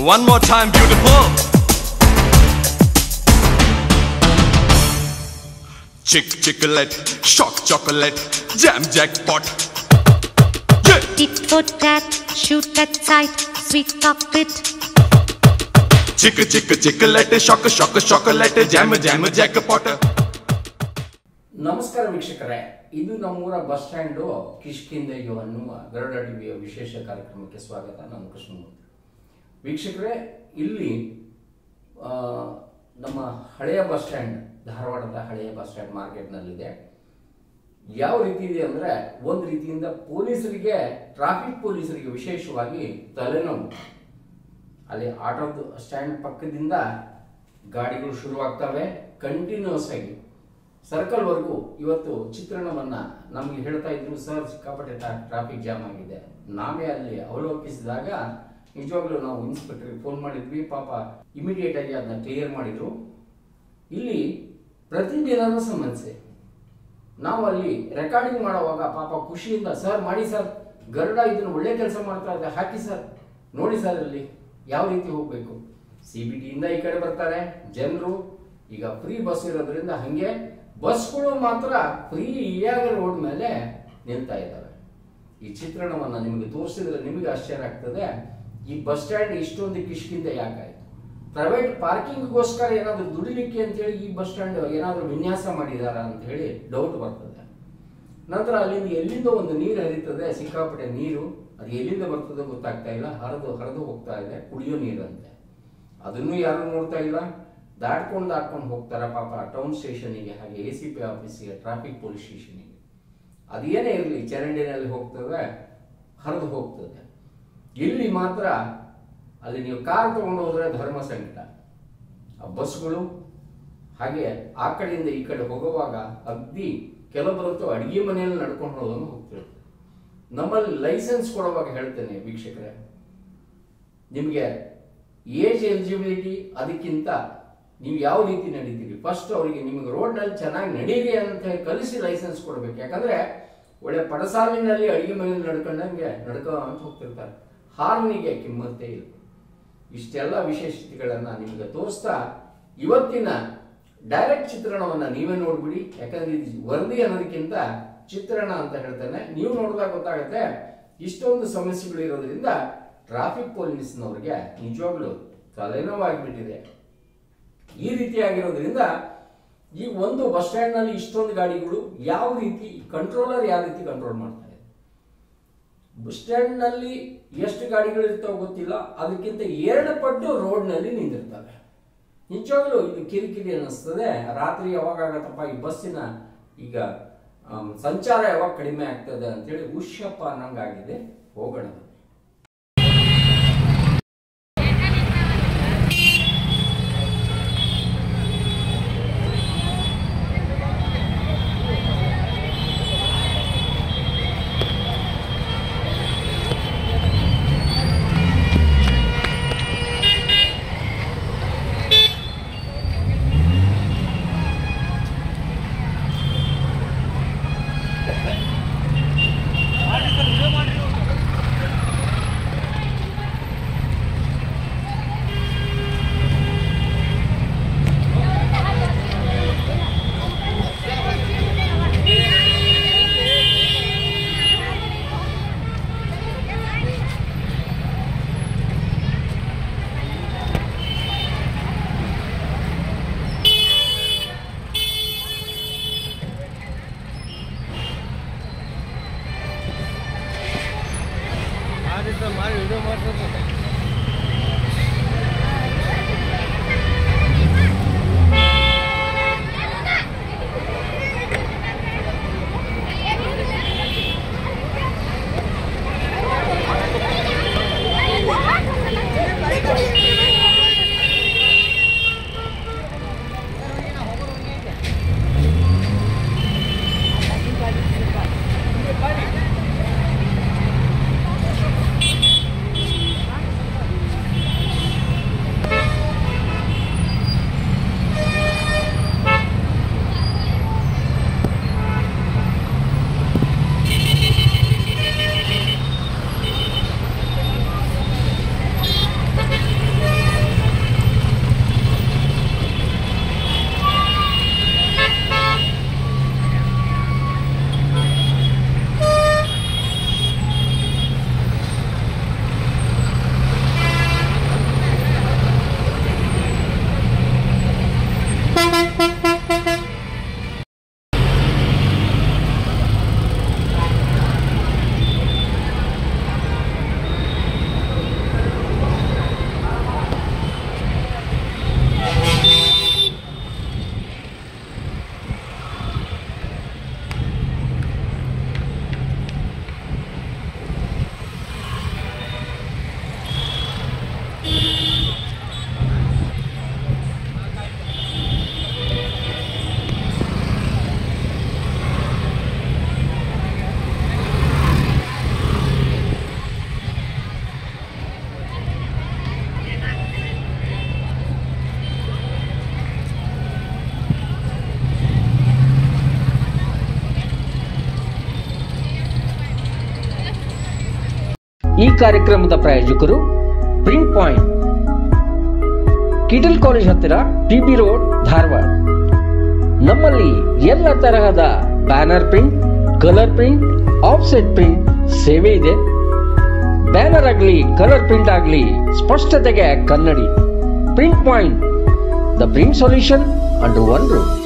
One more time, beautiful. Chick chocolate, shock chocolate, jam jackpot. Yeah. Tit for tat, shoot at sight, sweet cockpit. Chick chick chocolate, shock shock chocolate, jam jam jackpot. ನಮಸ್ಕಾರ ವೀಕ್ಷಕರೇ ಇದು ನಮ್ಮೂರ bus stand ಕಿಷ್ಕಿಂದೆಯು ಅನ್ನುವ ಗರುಡ ಟಿವಿಯ ವಿಶೇಷ ಕಾರ್ಯಕ್ರಮಕ್ಕೆ ಸ್ವಾಗತ ನಾನು ಕೃಷ್ಣಮೂರ್ತಿ ವೀಕ್ಷಕರೇ ಇಲ್ಲಿ ಆ, ನಮ್ಮ ಹಳೆಯ ಬಸ್ ಸ್ಟ್ಯಾಂಡ್ ಧಾರವಾಡದ ಹಳೆಯ ಬಸ್ ಸ್ಟ್ಯಾಂಡ್ ಮಾರ್ಕೆಟ್ನಲ್ಲಿದೆ ಯಾವ ರೀತಿ ಇದೆ ಅಂದರೆ ಒಂದು ರೀತಿಯಿಂದ ಪೊಲೀಸರಿಗೆ ಟ್ರಾಫಿಕ್ ಪೊಲೀಸರಿಗೆ ವಿಶೇಷವಾಗಿ ತಲೆನೋವು ಅಲ್ಲಿ ಆಟೋದ ಸ್ಟ್ಯಾಂಡ್ ಪಕ್ಕದಿಂದ ಗಾಡಿಗಳು ಶುರುವಾಗ್ತವೆ ಕಂಟಿನ್ಯೂಸ್ ಆಗಿ ಸರ್ಕಲ್ವರೆಗೂ ಇವತ್ತು ಚಿತ್ರಣವನ್ನ ನಮಗೆ ಹೇಳ್ತಾ ಇದ್ರು ಸರ್ ಸಿಕ್ಕಾಪಟ್ಟೆ ಟ್ರಾಫಿಕ್ ಜಾಮ್ ಆಗಿದೆ ನಾವೇ ಅಲ್ಲಿ ಅವಲೋಕಿಸಿದಾಗ ನಿಜವಾಗ್ಲೂ ನಾವು ಇನ್ಸ್ಪೆಕ್ಟರ್ಗೆ ಫೋನ್ ಮಾಡಿದ್ವಿ ಪಾಪ ಇಮಿಡಿಯೇಟ್ ಆಗಿ ಅದನ್ನ ಕ್ಲಿಯರ್ ಮಾಡಿದ್ರು ಇಲ್ಲಿ ಪ್ರತಿದಿನದ ಸಮಸ್ಯೆ ನಾವು ಅಲ್ಲಿ ರೆಕಾರ್ಡಿಂಗ್ ಮಾಡುವಾಗ ಪಾಪ ಖುಷಿಯಿಂದ ಸರ್ ಮಾಡಿ ಸರ್ ಗರುಡ ಇದನ್ನು ಒಳ್ಳೆ ಕೆಲಸ ಮಾಡ್ತಾ ಇದೆ ಹಾಕಿ ಸರ್ ನೋಡಿ ಸರ್ ಅಲ್ಲಿ ಯಾವ ರೀತಿ ಹೋಗಬೇಕು ಸಿ ಬಿ ಟಿಯಿಂದ ಈ ಕಡೆ ಬರ್ತಾರೆ ಜನರು ಈಗ ಫ್ರೀ ಬಸ್ ಇರೋದ್ರಿಂದ ಹಂಗೆ ಬಸ್ಗಳು ಮಾತ್ರ ಫ್ರೀ ಇಯಾಗ ರೋಡ್ ಮೇಲೆ ನಿಲ್ತಾ ಇದ್ದಾವೆ ಈ ಚಿತ್ರಣವನ್ನ ನಿಮಗೆ ತೋರಿಸಿದ್ರೆ ನಿಮಗೆ ಆಶ್ಚರ್ಯ ಆಗ್ತದೆ ಈ ಬಸ್ ಸ್ಟ್ಯಾಂಡ್ ಇಷ್ಟೊಂದು ಕಿಷ್ಕಿಂದ ಯಾಕಾಯ್ತು ಪ್ರೈವೇಟ್ ಪಾರ್ಕಿಂಗ್ಗೋಸ್ಕರ ಏನಾದ್ರು ದುಡಿಲಿಕ್ಕೆ ಅಂತೇಳಿ ಈ ಬಸ್ ಸ್ಟ್ಯಾಂಡ್ ಏನಾದ್ರು ವಿನ್ಯಾಸ ಮಾಡಿದಾರ ಅಂತ ಹೇಳಿ ಡೌಟ್ ಬರ್ತದೆ ನಂತರ ಅಲ್ಲಿಂದ ಎಲ್ಲಿಂದ ಒಂದು ನೀರು ಹರಿತದೆ ಸಿಕ್ಕಾಪಟ್ಟೆ ನೀರು ಅದು ಎಲ್ಲಿಂದ ಬರ್ತದೆ ಗೊತ್ತಾಗ್ತಾ ಇಲ್ಲ ಹರಿದು ಹರಿದು ಹೋಗ್ತಾ ಇದೆ ಕುಡಿಯೋ ನೀರಂತೆ ಅದನ್ನು ಯಾರು ನೋಡ್ತಾ ಇಲ್ಲ ದಾಟ್ಕೊಂಡು ದಾಟ್ಕೊಂಡು ಹೋಗ್ತಾರೆ ಪಾಪ ಟೌನ್ ಸ್ಟೇಷನಿಗೆ ಹಾಗೆ ಎ ಸಿ ಪಿ ಆಫೀಸಿಗೆ ಟ್ರಾಫಿಕ್ ಪೊಲೀಸ್ ಸ್ಟೇಷನಿಗೆ ಅದೇನೇ ಇರಲಿ ಚರಂಡಿನಲ್ಲಿ ಹೋಗ್ತದೆ ಹರಿದು ಹೋಗ್ತದೆ ಇಲ್ಲಿ ಮಾತ್ರ ಅಲ್ಲಿ ನೀವು ಕಾರ್ ತಗೊಂಡು ಹೋದ್ರೆ ಧರ್ಮ ಸಂಕಟ ಆ ಬಸ್ಗಳು ಹಾಗೆ ಆ ಕಡೆಯಿಂದ ಈ ಕಡೆ ಹೋಗುವಾಗ ಅಗ್ದಿ ಕೆಲವರಂತೂ ಅಡಿಗೆ ಮನೆಯಲ್ಲಿ ನಡ್ಕೊಂಡು ಹೋಗೋದನ್ನು ಹೋಗ್ತಿರ್ತಾರೆ ನಮ್ಮಲ್ಲಿ ಲೈಸೆನ್ಸ್ ಕೊಡುವಾಗ ಹೇಳ್ತೇನೆ ವೀಕ್ಷಕರೇ ನಿಮಗೆ ಏಜ್ ಎಲಿಜಿಬಿಲಿಟಿ ಅದಕ್ಕಿಂತ ನೀವು ಯಾವ ರೀತಿ ನಡೀತೀರಿ ಫಸ್ಟ್ ಅವರಿಗೆ ನಿಮಗೆ ರೋಡ್ನಲ್ಲಿ ಚೆನ್ನಾಗಿ ನಡೀರಿ ಅಂತ ಕಲಿಸಿ ಲೈಸೆನ್ಸ್ ಕೊಡಬೇಕು ಯಾಕಂದ್ರೆ ಒಳ್ಳೆ ಪಡಸಾಲಿನಲ್ಲಿ ಅಡಿಗೆ ಮನೆಯಲ್ಲಿ ನಡ್ಕೊಂಡಂಗೆ ನಡ್ಕೊ ಅಂತ ಹೋಗ್ತಿರ್ತಾರೆ ಹಾರ್ನಿಗೆ ಕಿಮ್ಮತ್ತೇ ಇಲ್ಲ ಇಷ್ಟೆಲ್ಲ ವಿಶೇಷತೆಗಳನ್ನ ನಿಮಗೆ ತೋರಿಸ್ತಾ ಇವತ್ತಿನ ಡೈರೆಕ್ಟ್ ಚಿತ್ರಣವನ್ನ ನೀವೇ ನೋಡ್ಬಿಡಿ ಯಾಕಂದ್ರೆ ಇದು ವರದಿ ಅನ್ನೋದಕ್ಕಿಂತ ಚಿತ್ರಣ ಅಂತ ಹೇಳ್ತಾನೆ ನೀವು ನೋಡಿದಾಗ ಗೊತ್ತಾಗುತ್ತೆ ಇಷ್ಟೊಂದು ಸಮಸ್ಯೆಗಳು ಇರೋದ್ರಿಂದ ಟ್ರಾಫಿಕ್ ಪೊಲೀಸ್ನವ್ರಿಗೆ ನಿಜವಾಗ್ಲೂ ತಲೆನೋವಾಗಿಬಿಟ್ಟಿದೆ ಈ ರೀತಿಯಾಗಿರೋದ್ರಿಂದ ಈ ಒಂದು ಬಸ್ ಸ್ಟ್ಯಾಂಡ್ ನಲ್ಲಿ ಇಷ್ಟೊಂದು ಗಾಡಿಗಳು ಯಾವ ರೀತಿ ಕಂಟ್ರೋಲರ್ ಯಾವ ರೀತಿ ಕಂಟ್ರೋಲ್ ಮಾಡ್ತಾ ಇದೆ ಬಸ್ ಸ್ಟ್ಯಾಂಡ್ ನಲ್ಲಿ ಎಷ್ಟು ಗಾಡಿಗಳು ಇರ್ತಾವ ಗೊತ್ತಿಲ್ಲ ಅದಕ್ಕಿಂತ ಎರಡು ಪಟ್ಟು ರೋಡ್ ನಲ್ಲಿ ನಿಂತಿರ್ತವೆ ನಿಜವಾಗ್ಲೂ ಇದು ಕಿರಿಕಿರಿ ಅನ್ನಿಸ್ತದೆ ರಾತ್ರಿ ಯಾವಾಗ ಆಗತ್ತಪ್ಪ ಈ ಬಸ್ಸಿನ ಈಗ ಆಮ್, ಸಂಚಾರ ಯಾವಾಗ ಕಡಿಮೆ ಆಗ್ತದೆ ಅಂತೇಳಿ ಉಷ್ಯಪ್ಪ ಅನ್ನಂಗಾಗಿದೆ ಹೋಗೋಣ ಈ ಕಾರ್ಯಕ್ರಮದ ಪ್ರಾಯೋಜಕರು ಪ್ರಿಂಟ್ ಪಾಯಿಂಟ್ ಕಿಟಲ್ ಕಾಲೇಜ್ ಹತ್ತಿರ ಟಿ ಬಿ ರೋಡ್ ಧಾರವಾಡ ನಮ್ಮಲ್ಲಿ ಎಲ್ಲ ತರಹದ banner print colour print offset print ಸೇವೆ ಇದೆ ಬ್ಯಾನರ್ ಆಗಲಿ ಕಲರ್ ಪ್ರಿಂಟ್ ಆಗಲಿ ಸ್ಪಷ್ಟತೆಗೆ ಕನ್ನಡಿ print point the print solution under one room